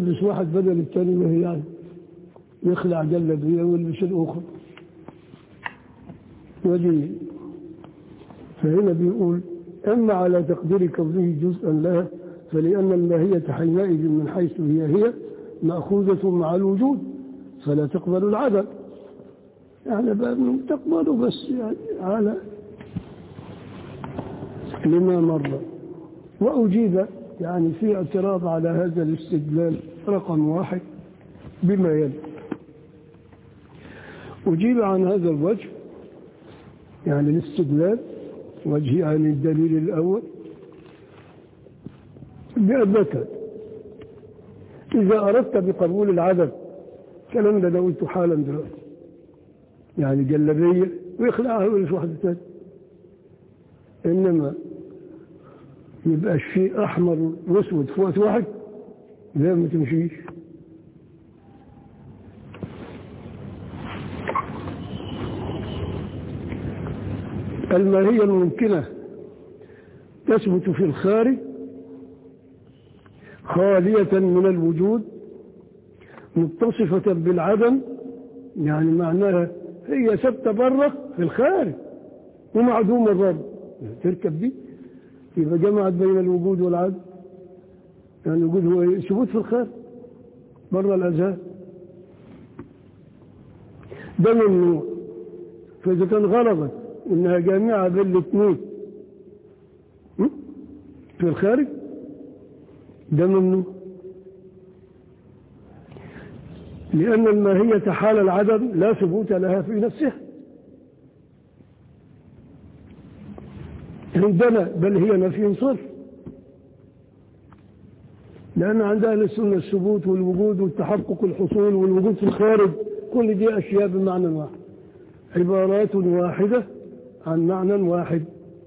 يلبس واحد بدل التاني ما هي يعني يخلع جلبية ويلبس الأخرى ودي فهنا بيقول أما على تقدير كونه جزءا لها فلأن الماهية حينئذ من حيث هي هي مأخوذة مع الوجود فلا تقبل العدم يعني بقى تقبله بس يعني على لما مر وأجيب يعني في اعتراض على هذا الاستدلال رقم واحد بما يلي أجيب عن هذا الوجه يعني الاستدلال وجه يعني الدليل الأول بأنك إذا أردت بقبول العدد كلام ده قلت حالا دلوقتي يعني جلبية ويخلعها ويلبس واحدة ثانية إنما يبقى الشيء أحمر وأسود في وقت واحد لا ما تمشيش الماهية الممكنة تثبت في الخارج خالية من الوجود متصفة بالعدم يعني معناها هي ثابتة بره في الخارج ومعدومة بره تركب دي يبقى جمعت بين الوجود والعدم يعني الوجود هو ثبوت في الخارج بره الأذهان ده ممنوع فإذا كان غلبت إنها جامعة بين الاثنين في الخارج ده ممنوع لأن الماهية حال العدم لا ثبوت لها في نفسها عندنا بل هي نفي صرف لأن عند أهل السنة الثبوت والوجود والتحقق الحصول والوجود في الخارج كل دي أشياء بمعنى واحد عبارات واحدة عن معنى واحد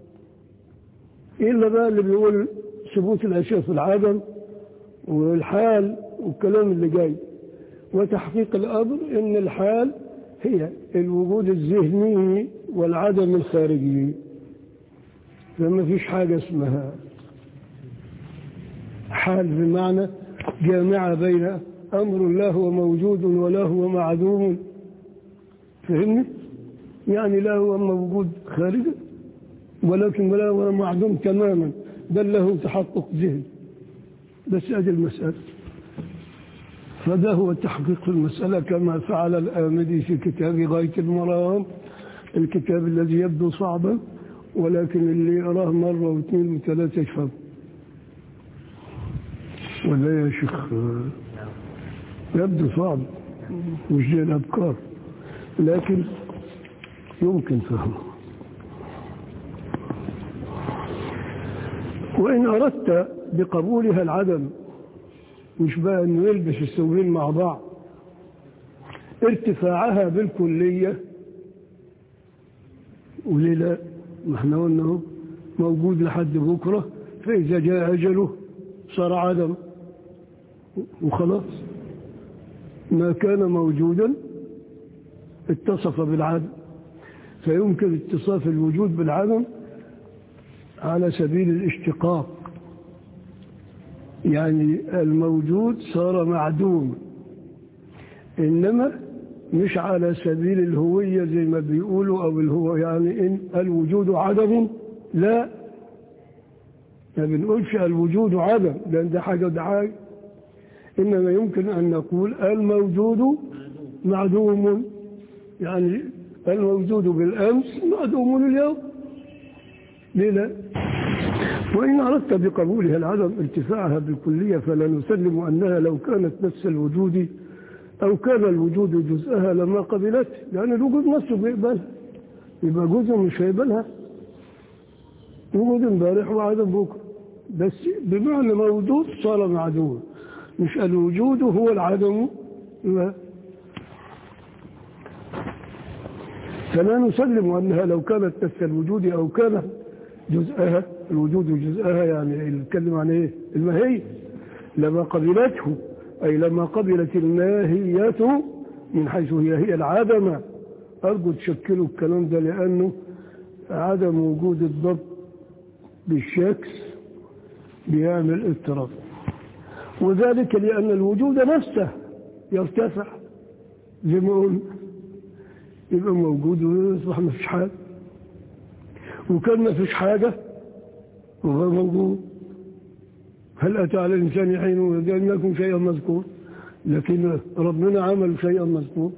إلا بقى اللي بيقول ثبوت الأشياء في العدم والحال والكلام اللي جاي وتحقيق الأمر إن الحال هي الوجود الذهني والعدم الخارجي فما فيش حاجة اسمها حال بمعنى جامعة بين أمر لا هو موجود ولا هو معدوم فهمني؟ يعني لا هو موجود خارجا ولكن ولا هو معدوم تماما بل له تحقق ذهني بس أدي المسألة فده هو التحقيق في المسألة كما فعل الآمدي في كتاب غاية المرام الكتاب الذي يبدو صعبا ولكن اللي يراه مرة واثنين وثلاثة يفهم ولا يا شيخ يبدو صعب مش زي الأبكار لكن يمكن فهمه وإن أردت بقبولها العدم مش بقى انه يلبس الثوبين مع بعض ارتفاعها بالكلية وليه لا ما احنا قلنا اهو موجود لحد بكرة فإذا جاء أجله صار عدم وخلاص ما كان موجودا اتصف بالعدم فيمكن اتصاف الوجود بالعدم على سبيل الاشتقاق يعني الموجود صار معدوم إنما مش على سبيل الهوية زي ما بيقولوا أو الهو يعني إن الوجود عدم لا ما بنقولش الوجود عدم لأن ده حاجة ده حاجة إنما يمكن أن نقول الموجود معدوم يعني الموجود بالأمس معدوم اليوم ليه لا وإن أردت بقبولها العدم ارتفاعها بالكلية فلا نسلم أنها لو كانت نفس الوجود أو كان الوجود جزءها لما قبلته يعني الوجود نفسه بيقبلها يبقى جزء مش هيقبلها وجود امبارح وعدم بكره بس بمعنى موجود صار معدوم مش الوجود هو العدم لا فلا نسلم أنها لو كانت نفس الوجود أو كان جزءها الوجود جزءها يعني نتكلم عن ايه الماهية لما قبلته أي لما قبلت الماهية من حيث هي هي العدم أرجو تشكلوا الكلام ده لأنه عدم وجود الضبط بالشكل بيعمل اضطراب وذلك لأن الوجود نفسه يرتفع زي ما قلنا يبقى موجود ويصبح ما فيش حاجة وكان ما فيش حاجة وغير موجود هل أتى على الإنسان حين وجد لكم شيئا مذكور لكن ربنا عمل شيئا مذكور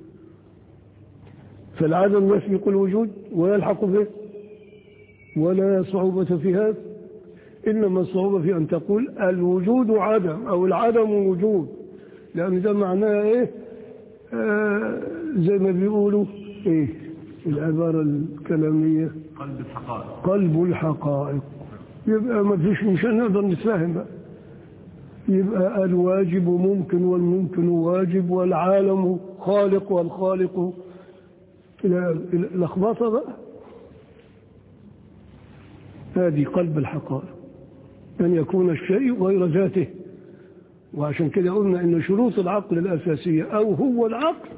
فالعدم يسبق الوجود ويلحق به ولا صعوبة في هذا إنما الصعوبة في أن تقول الوجود عدم أو العدم وجود لأن ده معناه إيه آه زي ما بيقولوا إيه العبارة الكلامية قلب الحقائق قلب الحقائق يبقى ما فيش مش هنقدر نتفاهم بقى يبقى الواجب ممكن والممكن واجب والعالم خالق والخالق إلى إلى لخبطة بقى هذه قلب الحقائق أن يكون الشيء غير ذاته وعشان كده قلنا إن شروط العقل الأساسية أو هو العقل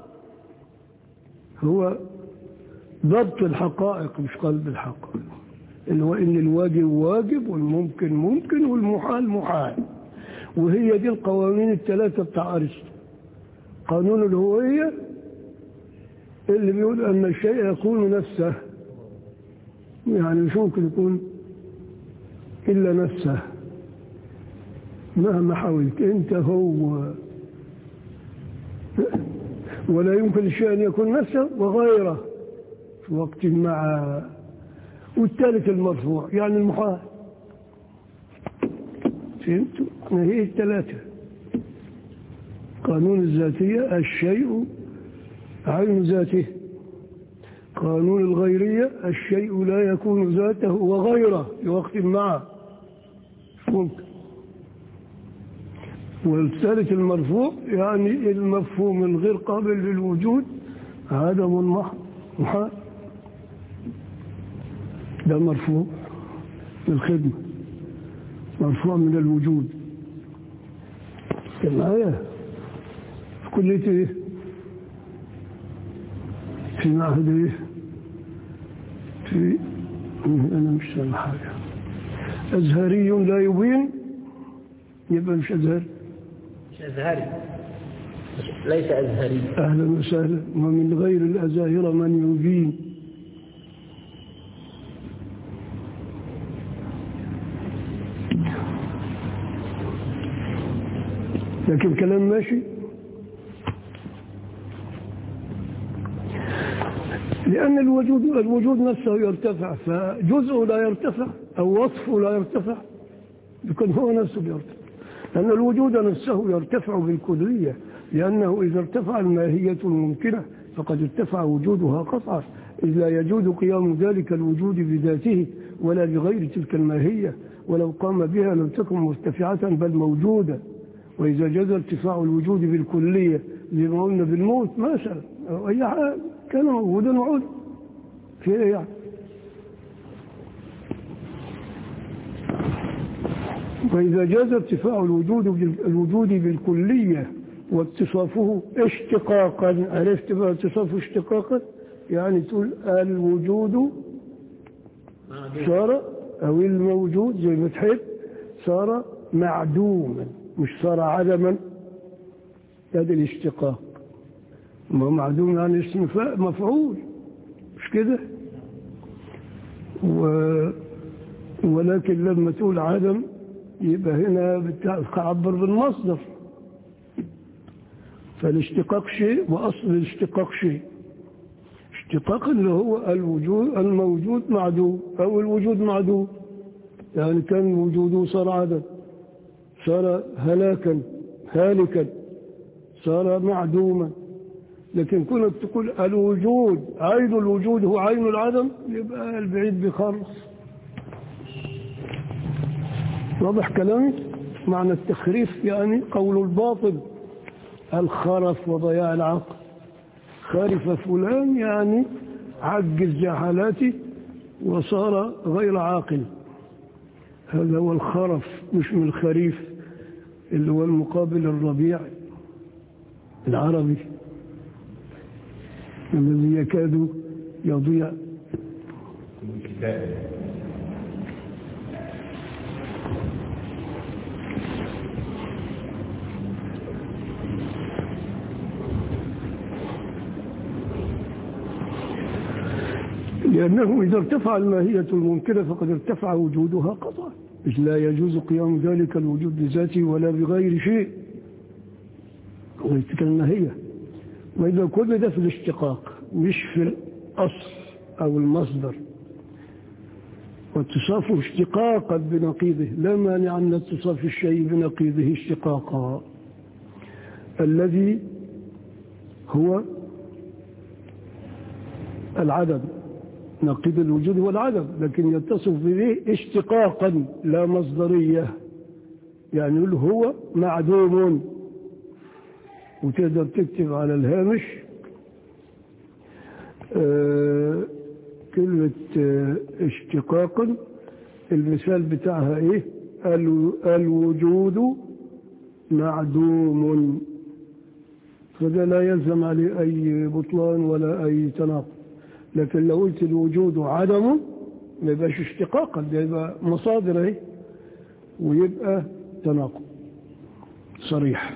هو ضبط الحقائق مش قلب الحقائق اللي هو إن الواجب واجب والممكن ممكن والمحال محال وهي دي القوانين الثلاثة بتاع أرسطو قانون الهوية اللي بيقول أن الشيء يكون نفسه يعني مش ممكن يكون إلا نفسه مهما حاولت أنت هو ولا يمكن الشيء أن يكون نفسه وغيره في وقت مع والثالث المرفوع يعني المحال فهمتوا؟ ما هي الثلاثة قانون الذاتية الشيء عين ذاته قانون الغيرية الشيء لا يكون ذاته وغيره في وقت معه ممكن والثالث المرفوع يعني المفهوم الغير قابل للوجود عدم محال ده مرفوع للخدمة مرفوع من الوجود معايا في كلية ايه في معهد ايه في انا مش سامع حاجة ازهري لا يبين يبقى مش ازهري مش أزهري ليس أزهري اهلا وسهلا ومن غير الازاهرة من يبين لكن كلام ماشي لأن الوجود الوجود نفسه يرتفع فجزءه لا يرتفع أو وصفه لا يرتفع يكون هو نفسه يرتفع لأن الوجود نفسه يرتفع بالكلية لأنه إذا ارتفع الماهية الممكنة فقد ارتفع وجودها قطعا إذ لا يجوز قيام ذلك الوجود بذاته ولا بغير تلك الماهية ولو قام بها لم تكن مرتفعة بل موجودة وإذا جاز ارتفاع الوجود بالكلية زي ما قلنا بالموت مثلا أو أي حاجة كان موجودا وعود في إيه يعني وإذا جاز ارتفاع الوجود الوجود بالكلية واتصافه اشتقاقا عرفت بقى اتصافه اشتقاقا يعني تقول الوجود صار أو الموجود زي ما تحب صار معدوما مش صار عدما هذا الاشتقاق ما معدوم يعني اسم مفعول مش كده و... ولكن لما تقول عدم يبقى هنا بتعبر بالمصدر فالاشتقاق شيء وأصل الاشتقاق شيء اشتقاق اللي هو الوجود الموجود معدوم أو الوجود معدوم يعني كان وجوده صار عدم صار هلاكا هالكا صار معدوما لكن كنت تقول الوجود عين الوجود هو عين العدم يبقى البعيد بخلص واضح كلامي معنى التخريف يعني قول الباطل الخرف وضياع العقل خرف فلان يعني عجز جهالاتي وصار غير عاقل هذا هو الخرف مش من الخريف اللي هو المقابل الربيع العربي الذي يكاد يضيع لأنه إذا ارتفع الماهية الممكنة فقد ارتفع وجودها قطعا إذ لا يجوز قيام ذلك الوجود بذاته ولا بغير شيء وتلك الماهية وإذا كل ده في الاشتقاق مش في الأصل أو المصدر واتصافه اشتقاقا بنقيضه لا مانع من اتصاف الشيء بنقيضه اشتقاقا الذي هو العدم نقيض الوجود هو العدم لكن يتصف به اشتقاقا لا مصدرية يعني يقول هو معدوم وتقدر تكتب على الهامش آه كلمة آه اشتقاقا المثال بتاعها ايه الوجود معدوم فده لا يلزم عليه أي بطلان ولا أي تناقض لكن لو قلت الوجود عدم ما يبقاش اشتقاقا ده يبقى مصادر اهي ويبقى تناقض صريح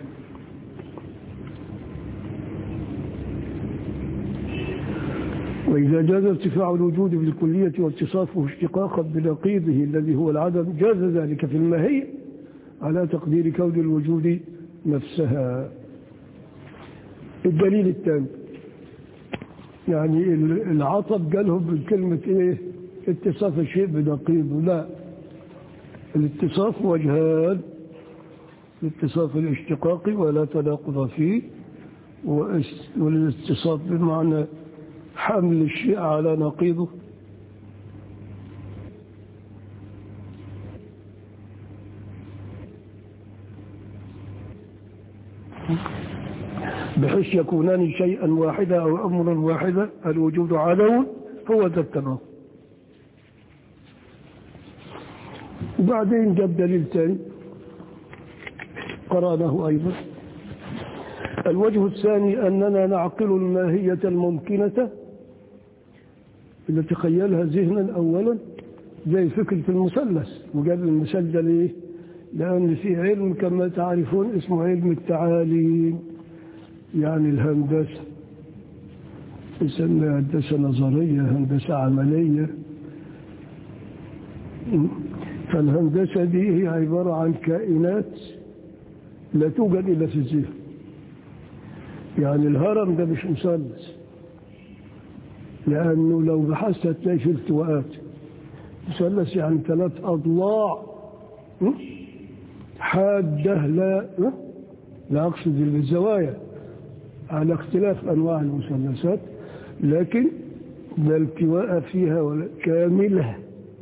وإذا جاز ارتفاع الوجود في الكلية واتصافه اشتقاقا بنقيضه الذي هو العدم جاز ذلك في الماهية على تقدير كون الوجود نفسها الدليل الثاني يعني العطب قالهم بكلمة ايه اتصاف الشيء بنقيضه لا الاتصاف وجهان الاتصاف الاشتقاقي ولا تناقض فيه والاتصاف بمعنى حمل الشيء على نقيضه بحيث يكونان شيئا واحدا أو أمرا واحدا الوجود عدو هو ذا التناقض وبعدين جاب دليل ثاني قرأناه أيضا الوجه الثاني أننا نعقل الماهية الممكنة اللي تخيلها ذهنا أولا زي فكرة المثلث وقال المثل ده ليه؟ لأن في علم كما تعرفون اسمه علم التعاليم يعني الهندسة يسمى هندسة نظرية هندسة عملية فالهندسة دي هي عبارة عن كائنات لا توجد إلا في الذهن يعني الهرم ده مش مثلث لأنه لو بحثت هتلاقي فيه التواءات مثلث يعني ثلاث أضلاع حادة لا لا أقصد بالزوايا على اختلاف أنواع المثلثات لكن لا التواء فيها كاملة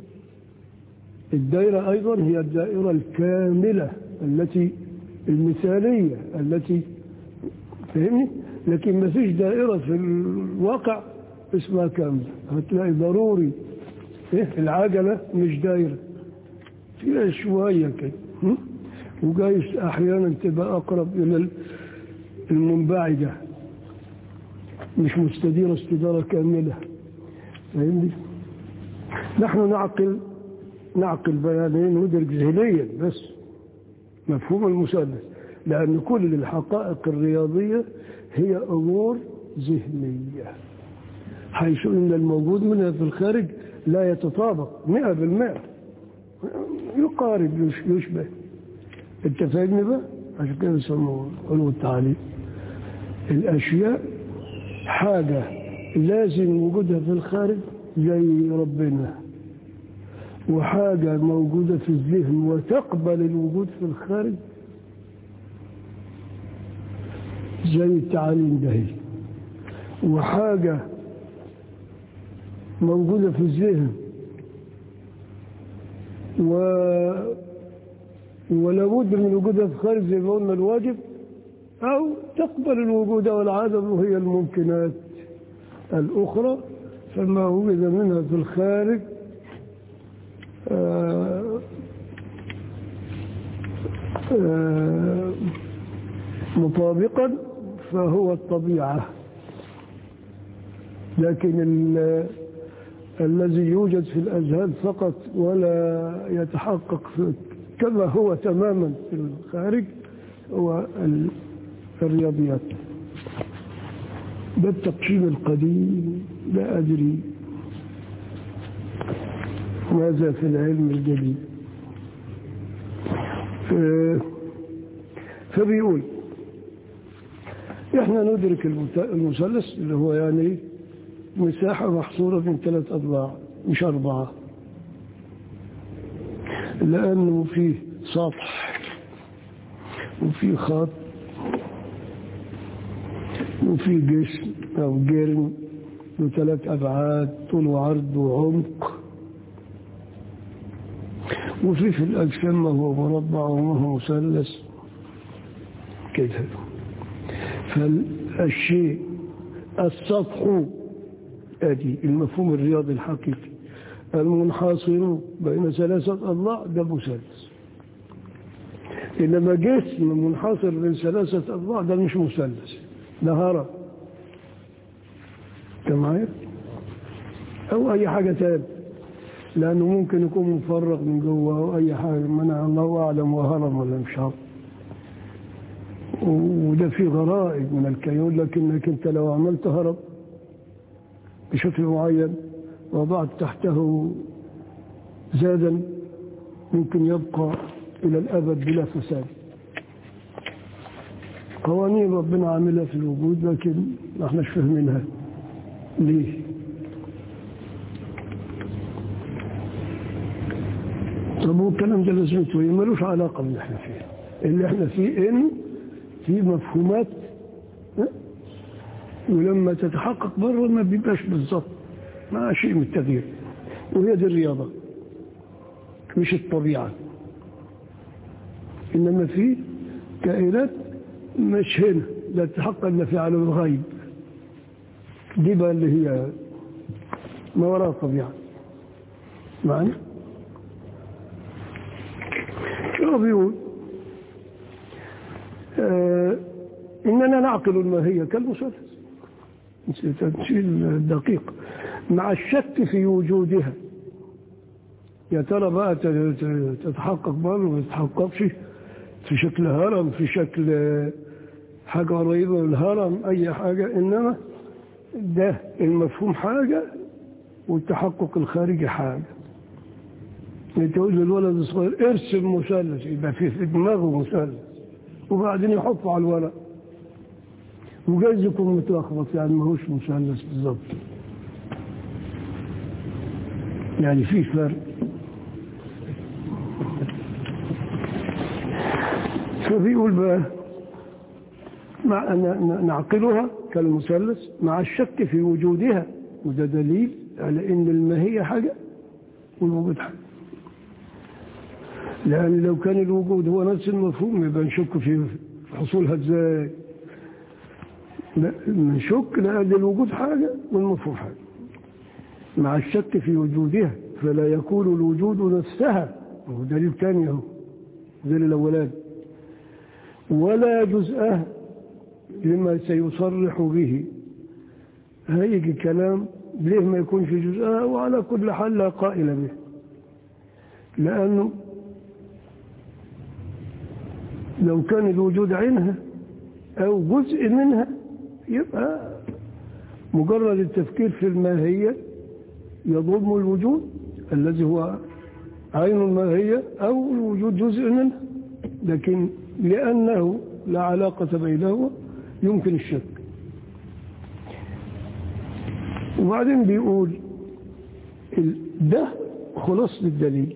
الدائرة أيضا هي الدائرة الكاملة التي المثالية التي فهمني لكن ما فيش دائرة في الواقع اسمها كاملة هتلاقي ضروري إيه العجلة مش دائرة فيها شوية كده وجايز أحيانا تبقى أقرب إلى المنبعدة مش مستديرة استدارة كاملة فهمني نحن نعقل نعقل بيانين ندرك ذهنيا بس مفهوم المثلث لأن كل الحقائق الرياضية هي أمور ذهنية حيث أن الموجود منها في الخارج لا يتطابق مئة بالمئة يقارب يشبه انت فاهمني بقى عشان كده بيسموه علو التعليم الأشياء حاجة لازم وجودها في الخارج زي ربنا وحاجة موجودة في الذهن وتقبل الوجود في الخارج زي التعاليم دهي وحاجة موجودة في الذهن و ولابد من وجودها في الخارج زي ما قلنا الواجب أو تقبل الوجود والعدم وهي الممكنات الأخرى فما وجد منها في الخارج آآ آآ مطابقا فهو الطبيعة لكن الذي يوجد في الأذهان فقط ولا يتحقق في كما هو تماما في الخارج هو ماذا في العلم الجديد ف- فبيقول احنا ندرك المت- المثلث اللي هو يعني مساحة محصورة من ثلاث أضلاع مش أربعة لأنه فيه سطح وفيه خط وفيه جسم أو جرم له ثلاث أبعاد طول وعرض وعمق وفي في الأجسام ما هو مربع وما هو مثلث كده فالشيء السطح ادي المفهوم الرياضي الحقيقي المنحصر بين ثلاثة أضلاع ده مثلث إنما جسم منحصر بين ثلاثة أضلاع ده مش مثلث ده هرم أنت معايا؟ أو أي حاجة تانية لأنه ممكن يكون مفرغ من جوه أو أي حاجة منع الله أعلم وهرم ولا مش هرم وده في غرائب من الكيون لكنك أنت لو عملت هرم بشكل معين وضعت تحته زادا ممكن يبقى إلى الأبد بلا فساد قوانين ربنا عاملها في الوجود لكن ما احناش فاهمينها ليه طب هو الكلام ده لازمته ايه ملوش علاقة باللي احنا فيه اللي احنا فيه ان في مفهومات ها؟ ولما تتحقق بره ما بيبقاش بالظبط مع شيء من التغيير وهي دي الرياضة مش الطبيعة إنما في كائنات مش هنا لا تتحقق إلا في عالم الغيب دي بقى اللي هي ما وراء الطبيعة معنى شو بيقول آه إننا نعقل الماهية كالمثلث تمثيل دقيق مع الشك في وجودها يا ترى بقى تتحقق بقى وما تتحققش في شكل هرم في شكل حاجة قريبة من الهرم أي حاجة إنما ده المفهوم حاجة والتحقق الخارجي حاجة تقول للولد الصغير ارسم مثلث يبقى في في دماغه مثلث وبعدين يحطه على الورق وجايز يكون متلخبط يعني ما هوش مثلث بالظبط يعني في فرق فبيقول بقى مع أن نعقلها كالمثلث مع الشك في وجودها وده دليل على ان الماهية حاجة والوجود حاجة لأن لو كان الوجود هو نفس المفهوم يبقى نشك في حصولها ازاي لا نشك لأن الوجود حاجة والمفهوم حاجة مع الشك في وجودها فلا يكون الوجود نفسها وهو دليل ثاني اهو دليل الأولاني ولا جزءها لما سيصرح به هيجي كلام ليه ما يكونش جزءها وعلى كل حال لا قائل به لأنه لو كان الوجود عينها أو جزء منها يبقى مجرد التفكير في الماهية يضم الوجود الذي هو عين الماهية أو الوجود جزء منها لكن لأنه لا علاقة بينهما يمكن الشك وبعدين بيقول ده خلاص للدليل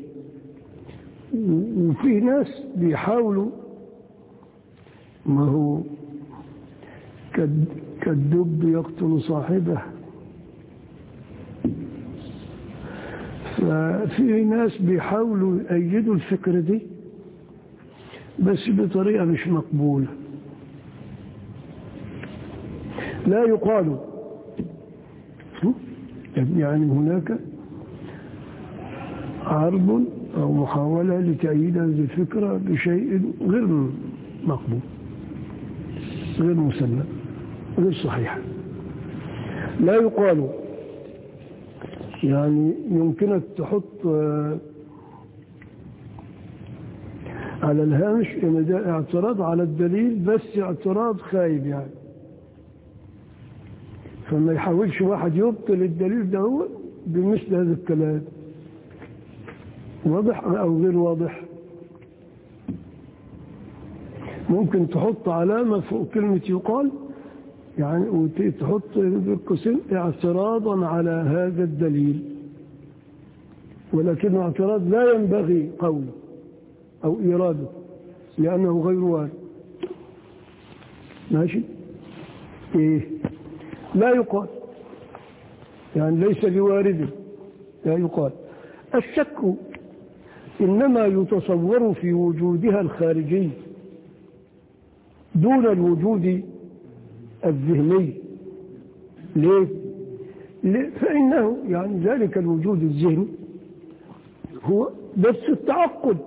وفي ناس بيحاولوا ما هو كالدب يقتل صاحبه ففي ناس بيحاولوا يأيدوا الفكرة دي بس بطريقة مش مقبولة لا يقال يعني هناك عرض أو محاولة لتأييد هذه الفكرة بشيء غير مقبول غير مسلم غير صحيح لا يقال يعني يمكنك تحط على الهامش ان ده اعتراض على الدليل بس اعتراض خايب يعني فما يحاولش واحد يبطل الدليل ده هو بمثل هذا الكلام واضح أو غير واضح ممكن تحط علامة فوق كلمة يقال يعني وتحط بالقسم اعتراضا على هذا الدليل ولكن اعتراض لا ينبغي قوله أو إيراده لأنه غير وارد ماشي إيه لا يقال يعني ليس بوارد لا يقال الشك إنما يتصور في وجودها الخارجي دون الوجود الذهني ليه؟ ليه؟ فإنه يعني ذلك الوجود الذهني هو بس التعقد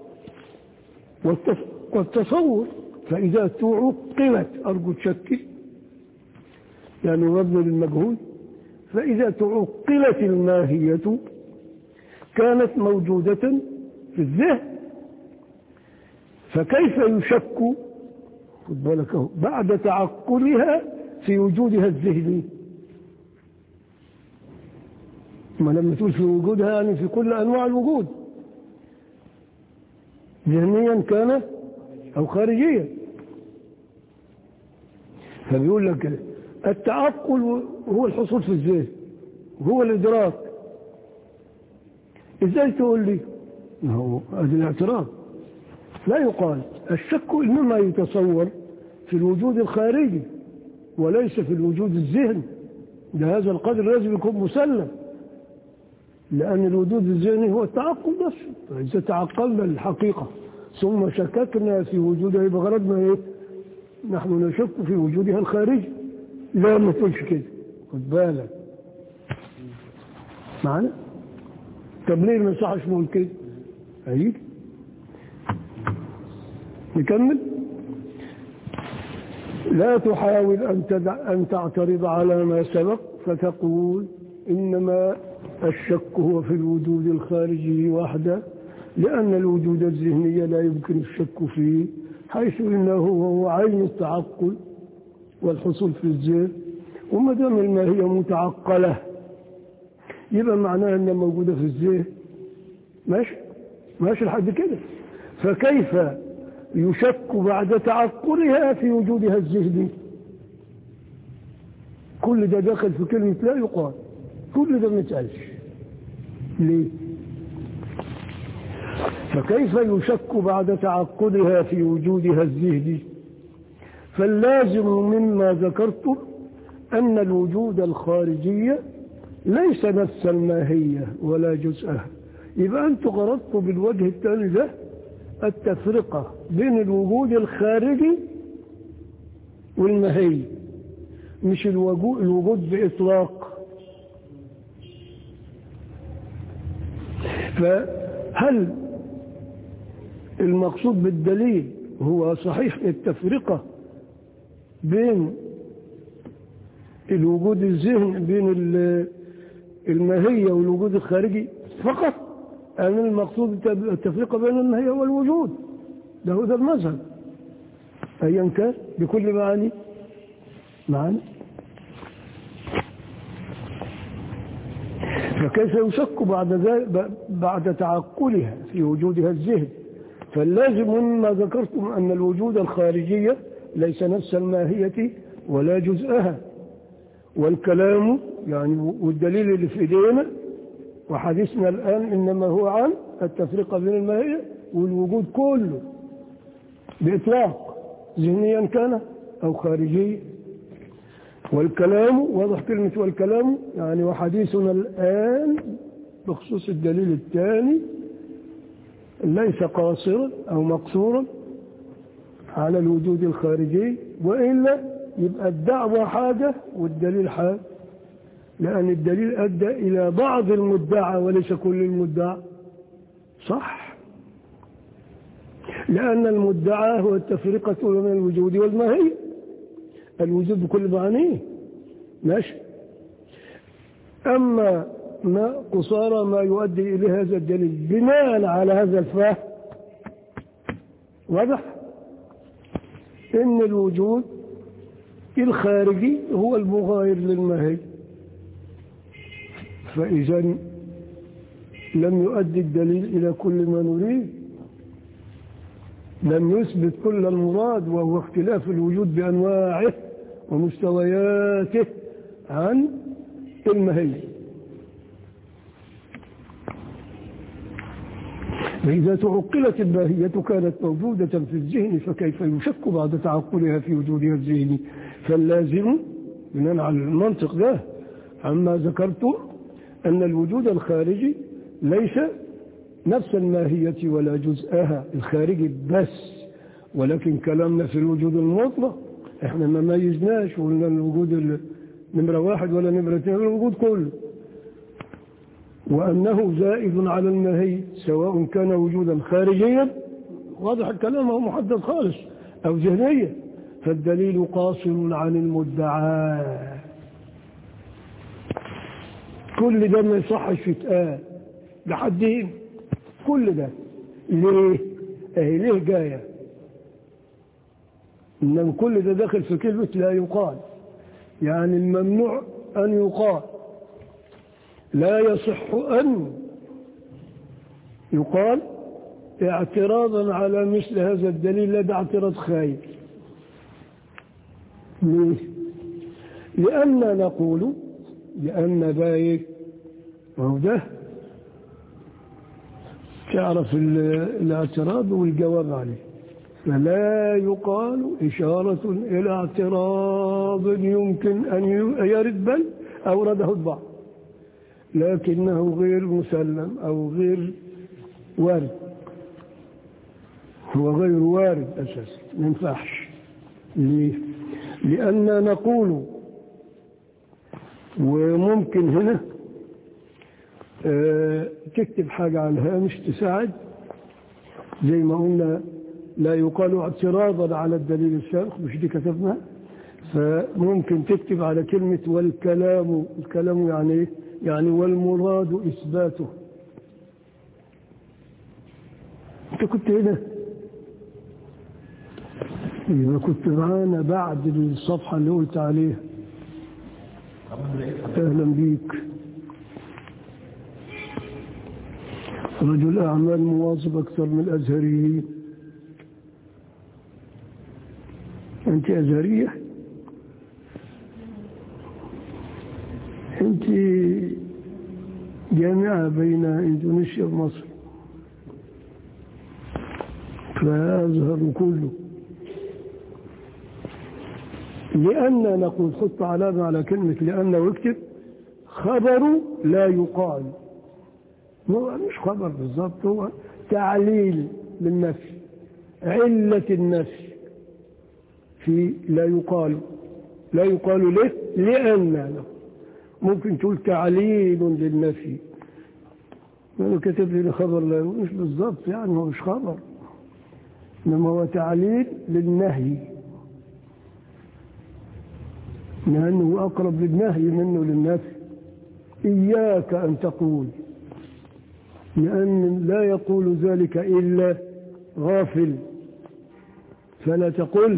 والتص- والتصور فإذا تعقلت أرجو تشكي يعني مبني للمجهول فإذا تعقلت الماهية كانت موجودة في الذهن فكيف يشك خد بالك اهو بعد تعقلها في وجودها الذهني ما لما تقول في وجودها يعني في كل انواع الوجود ذهنيا كان او خارجيا فبيقول لك التعقل هو الحصول في الذهن هو الادراك ازاي تقول لي ما هو هذا الاعتراف لا يقال الشك انما يتصور في الوجود الخارجي وليس في الوجود الذهني لهذا القدر لازم يكون مسلم لأن الوجود الذهني هو التعقل بس فإذا تعقلنا الحقيقة ثم شككنا في وجودها يبقى غرضنا إيه؟ نحن نشك في وجودها الخارجي لا ما تقولش كده خد بالك معنا طب ليه ما يصحش نقول كده هيجي نكمل لا تحاول أن, تدع أن تعترض على ما سبق فتقول إنما الشك هو في الوجود الخارجي وحده لأن الوجود الذهني لا يمكن الشك فيه حيث إنه هو عين التعقل والحصول في الذهن وما دام الماهية متعقلة يبقى معناها أنها موجودة في الذهن ماشي ماشي لحد كده فكيف يشك بعد تعقلها في وجودها الذهني كل ده داخل في كلمة لا يقال كل ده ما يتقالش ليه فكيف يشك بعد تعقلها في وجودها الذهني فاللازم مما ذكرت أن الوجود الخارجي ليس نفس الماهية ولا جزءها يبقى أنت غرضت بالوجه الثاني ده التفرقة بين الوجود الخارجي والماهية مش الوجود, الوجود بإطلاق فهل المقصود بالدليل هو صحيح التفرقة بين الوجود الذهن بين الماهية والوجود الخارجي فقط أن المقصود التفرقة بين الماهية والوجود ده هو ده المذهب أيا كان بكل معاني معاني فكيف يشك بعد ذلك بعد تعقلها في وجودها الذهن فاللازم مما ذكرتم أن الوجود الخارجية ليس نفس الماهية ولا جزءها والكلام يعني والدليل اللي في ايدينا وحديثنا الآن إنما هو عن التفرقة بين الماهية والوجود كله بإطلاق ذهنيا كان أو خارجيا والكلام واضح كلمة والكلام يعني وحديثنا الآن بخصوص الدليل الثاني ليس قاصرا أو مقصورا على الوجود الخارجي وإلا يبقى الدعوة حاجة والدليل حاجة لأن الدليل أدى إلى بعض المدعى وليس كل المدعى صح لأن المدعى هو التفرقة بين الوجود والماهية الوجود بكل معانيه ماشي أما ما قصارى ما يؤدي إلى هذا الدليل بناء على هذا الفهم واضح إن الوجود الخارجي هو المغاير للماهي فإذا لم يؤدي الدليل إلى كل ما نريد لم يثبت كل المراد وهو اختلاف الوجود بأنواعه ومستوياته عن المهية فإذا تعقلت الماهية كانت موجودة في الذهن فكيف يشك بعد تعقلها في وجودها الذهني فاللازم بناء على المنطق ده عما ذكرت أن الوجود الخارجي ليس نفس الماهية ولا جزءها الخارجي بس ولكن كلامنا في الوجود المطلق احنا ما ميزناش وقلنا الوجود نمرة واحد ولا نمرة اثنين الوجود كله وأنه زائد على الماهية سواء كان وجودا خارجيا واضح الكلام هو محدد خالص أو ذهنيا فالدليل قاصر عن المدعى كل ده ما يصحش يتقال لحدين كل ده ليه؟ اهي ليه جايه إنما كل ده داخل في كلمة لا يقال يعني الممنوع أن يقال لا يصح أن يقال اعتراضا على مثل هذا الدليل لا ده اعتراض خايف ليه؟ لأن نقول لأن بايك وهو ده تعرف الاعتراض والجواب عليه فلا يقال إشارة إلى اعتراض يمكن أن يرد بل أورده البعض لكنه غير مسلم أو غير وارد هو غير وارد أساسا ما ينفعش ليه؟ لأننا نقول وممكن هنا اه تكتب حاجة على الهامش تساعد زي ما قلنا لا يقال اعتراضا على الدليل السابق مش دي كتبنا فممكن تكتب على كلمة والكلام الكلام يعني ايه يعني والمراد إثباته انت كنت هنا إذا كنت معانا بعد الصفحة اللي قلت عليها أهلا بيك رجل أعمال مواظب أكثر من الأزهريين أنت أزهرية أنت جامعة بين إندونيسيا ومصر فأزهر كله لأن نقول حط علامة على كلمة لأن واكتب خبر لا يقال هو مش خبر بالضبط هو تعليل للنفي علة النفي في لا يقال لا يقال له لأن له ممكن تقول تعليل للنفي أنا كتب لي خبر لا مش بالضبط يعني هو مش خبر إنما هو تعليل للنهي لأنه أقرب للنهي منه للنفي إياك أن تقول لأن لا يقول ذلك إلا غافل فلا تقل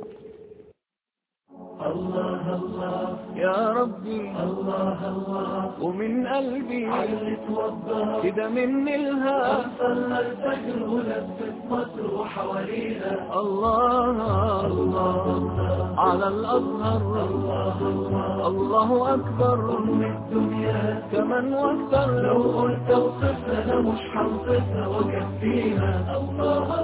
الله الله يا ربي الله الله ومن قلبي عايز توضى كده مني الها صلى الفجر ولفت مصر وحواليها الله الله على الازهر الله الله اكبر ام الدنيا كمان واكثر لو قلت اوصفها انا مش هوصفها وكفيها الله